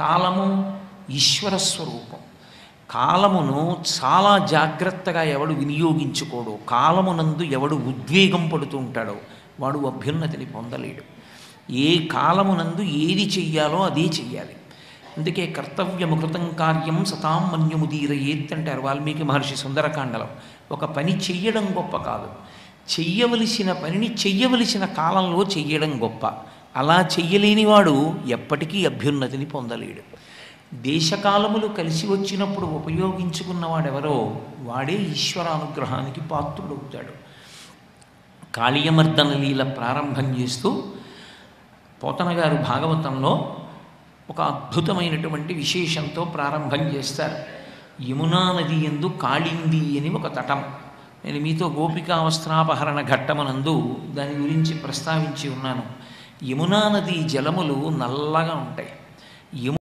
కాలము ఈశ్వర స్వరూపం కాలమును చాలా జాగ్రత్తగా ఎవడు వినియోగించుకోడు కాలమునందు ఎవడు ఉద్వేగం పడుతూ ఉంటాడో వాడు అభ్యున్నతిని పొందలేడు ఏ కాలమునందు ఏది చెయ్యాలో అదే చెయ్యాలి అందుకే కర్తవ్యము కృతం కార్యం సతాం మన్యుముదీరయేత్ అంటారు వాల్మీకి మహర్షి సుందరకాండలో ఒక పని చెయ్యడం గొప్ప కాదు చెయ్యవలసిన పనిని చెయ్యవలసిన కాలంలో చెయ్యడం గొప్ప అలా చెయ్యలేనివాడు ఎప్పటికీ అభ్యున్నతిని పొందలేడు దేశకాలములు కలిసి వచ్చినప్పుడు ఉపయోగించుకున్నవాడెవరో వాడే ఈశ్వరానుగ్రహానికి పాత్రుడవుతాడు కాళీయమర్దన లీల ప్రారంభం చేస్తూ పోతన గారు భాగవతంలో ఒక అద్భుతమైనటువంటి విశేషంతో ప్రారంభం చేస్తారు యమునా నది ఎందు కాళింది అని ఒక తటం నేను మీతో గోపికావస్త్రాపహరణ ఘట్టమనందు దాని గురించి ప్రస్తావించి ఉన్నాను యమునా నది జలములు నల్లగా ఉంటాయి యము